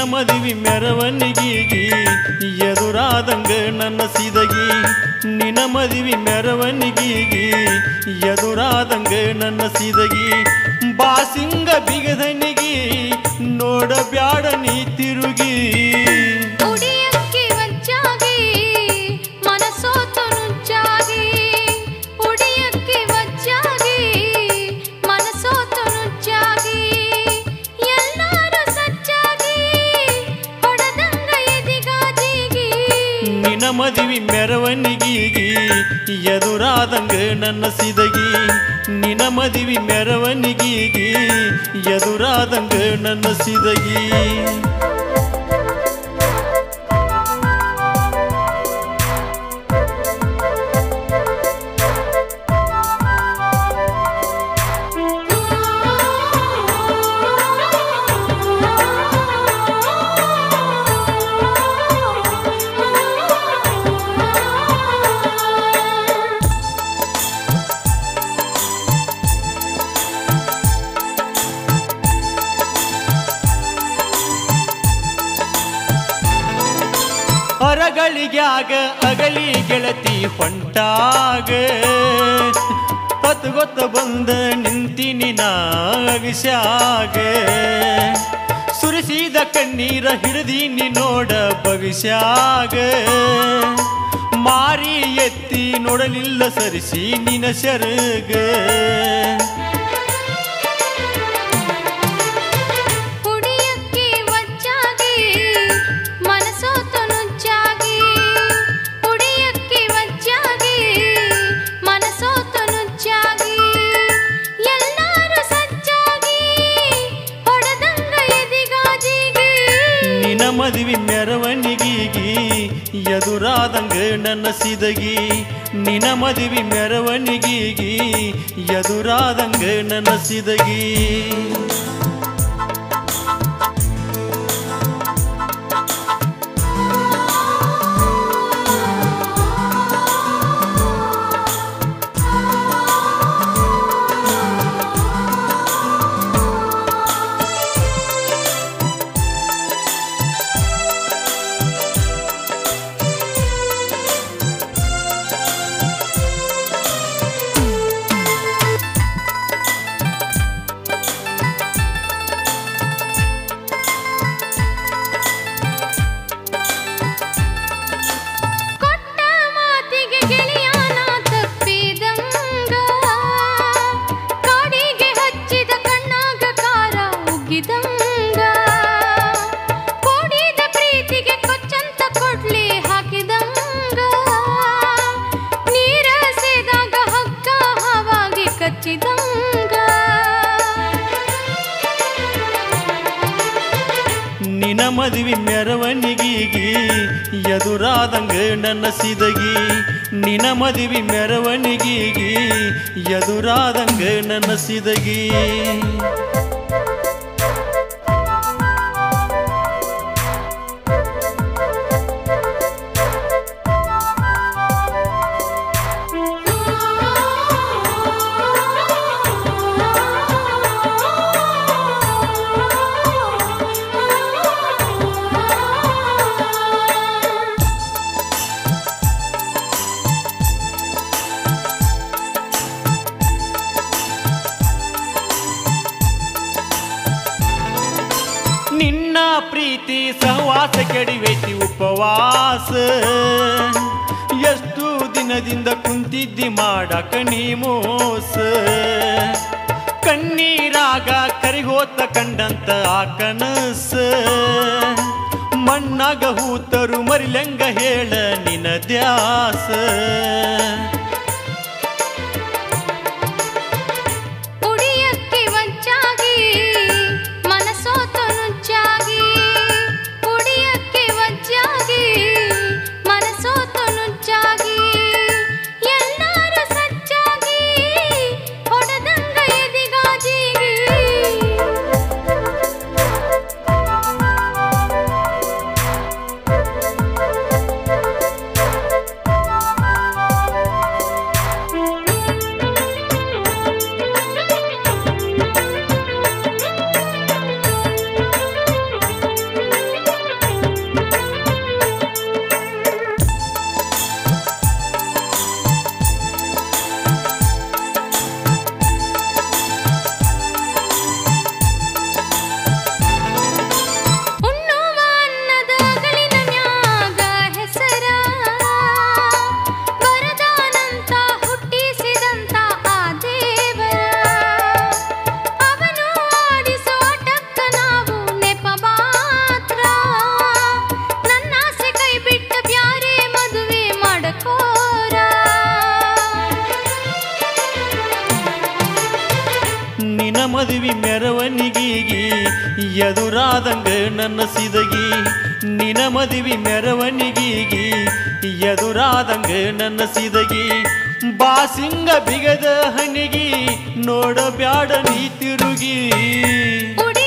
ಮದುವೆ ಮೆರವಣಿಗೆಗೆ ಎದುರಾದಂಗ ನನ್ನ ಸಿದಗಿ ನಿನ ಮದುವೆ ಮೆರವಣಿಗೆಗೆ ಎದುರಾದಂಗ ನನ್ನ ಸಿದಗಿ ಬಾಸಿಂಗ ಬಿಗದನಿಗೆ ನೋಡಬ್ಯಾಡ ನೀ ತಿರುಗಿ ಉಡಿಯಕ್ಕೆ ವಚ್ಚಾಗಿ ಮನಸೋತು ನುಚ್ಚಾಗಿ ಉಡಿಯಕ್ಕೆ ವಚ್ಚಾಗಿ ಮನಸೋತು ನುಚ್ಚಾಗಿ ಎಲ್ಲರೂ ಸಚ್ಚಾಗಿ ಹೊಡೆದಂಗ ಎದಿಗಾಜಿಗಿ ನಿನ ಮದುವೆ ಮೆರವಣಿಗೆಗೆ ಎದುರಾದಂಗ ನನ್ನ ಸಿದಗಿ ನಿನ ಮದುವೆ ಮೆರವಣಿಗೆಗೆ ಎದುರಾದಂಗ ನನ್ನ ಸಿದಗಿ ಹೊರಗಳಿಗ್ಯಾಗ ಅಗಲಿ ಗೆಳತಿ ಹೊಂಟಾಗ ಹೊತ್ತು ಗೊತ್ತ ಬಂದ ನಿಂತಿನಿ ನಾಗಶ್ಯಾಗ ಸುರಿಸಿದ ಕಣ್ಣೀರ ಹಿಡಿದೀನಿ ನೋಡ ಭವಿಷ್ಯಾಗ ಮಾರಿ ಎತ್ತಿ ನೋಡಲಿಲ್ಲ ಸರಿಸಿ ನಿನ ಸೆರಗ ಉಡಿಯಕ್ಕೆ ವಚ್ಚಾಗಿ ಮನಸೋತು ನುಚ್ಚಾಗಿ ಉಡಿಯಕ್ಕೆ ವಚ್ಚಾಗಿ ಮನಸೋತು ನುಚ್ಚಾಗಿ ಎಲ್ಲರೂ ಸಚ್ಚಾಗಿ ಹೊಡೆದಂಗ ಎದಿಗಾಜಿಗಿ ನಿನ ಮದುವೆ ಮೆರವಣಿಗೆಗೆ ಎದುರಾದಂಗ ನನ್ನ ಸಿದಗಿ ನಿನ ಮದುವೆ ಮೆರವಣಿಗೆಗೆ ಎದುರಾದಂಗ ನನ್ನ ಸಿದಗಿ ಕೊಟ್ಟ ಮಾತಿಗೆ ಗೆಳೆಯನ ತಪ್ಪಿದಂಗ ಕಾಡಿಗೆ ಹಚ್ಚಿದ ಕಣ್ಣಾಗ ಕಾರ ಉಗ್ಗಿದಂಗ ಕೂಡಿದ ಪ್ರೀತಿಗೆ ಕೊಚ್ಚಂತ ಕೊಡ್ಲಿ ಹಾಕಿದಂಗ ನೀರ ಸೇದಾಗ ಹಕ್ಕ ಹವಾಗಿ ಕಚ್ಚಿದಂಗ ನಿನ ಮದುವೆ ಮೆರವಣಿಗೆಗೆ ಎದುರಾದಂಗ ನನ್ನ ಸಿದಗಿ ನಿನ ಮದುವೆ ಮೆರವಣಿಗೆಗೆ ಎದುರಾದಂಗ ನನ್ನ ಸಿದಗಿ ನಿನ್ನ ಪ್ರೀತಿ ಸಹವಾಸ ಕೆಡಿವೈತಿ ಉಪವಾಸ ಎಷ್ಟು ದಿನದಿಂದ ಕುಂತಿದ್ದಿ ಮಾಡಕ ನೀ ಮೋಸ ಕಣ್ಣೀರಾಗ ಕರಿಗೋತ ಕಂಡಂತ ಆ ಕನಸ ಮಣ್ಣಾಗ ಹೂತರು ಮರಿಲಂಗ ಹೇಳ ನಿನ ದ್ಯಾಸ ಉಡಿಯಕ್ಕೆ ವಚ್ಚಾಗಿ ಮನಸೋತು ನುಚ್ಚಾಗಿ ಉಡಿಯಕ್ಕೆ ವಚ್ಚಾಗಿ ಮನಸೋತು ನುಚ್ಚಾಗಿ ಎಲ್ಲರೂ ಸಚ್ಚಾಗಿ ಹೊಡೆದಂಗ ಎದಿಗಾಜಿಗಿ ನಿನ್ನ ಮದುವೆ ಮೆರವಣಿಗೆಗಿ ಎದುರಾದಂಗ ನನ್ನ ಸಿದಗಿ ನಿನ ಮದುವೆ ಮೆರವಣಿಗೆಗಿ ಎದುರಾದಂಗ ನನ್ನ ಸಿದಗಿ ಬಾಸಿಂಗ ಬಿಗದ ಹನಿಗಿ ನೋಡಬ್ಯಾಡ ನೀ ತಿರುಗಿ ಉಡಿ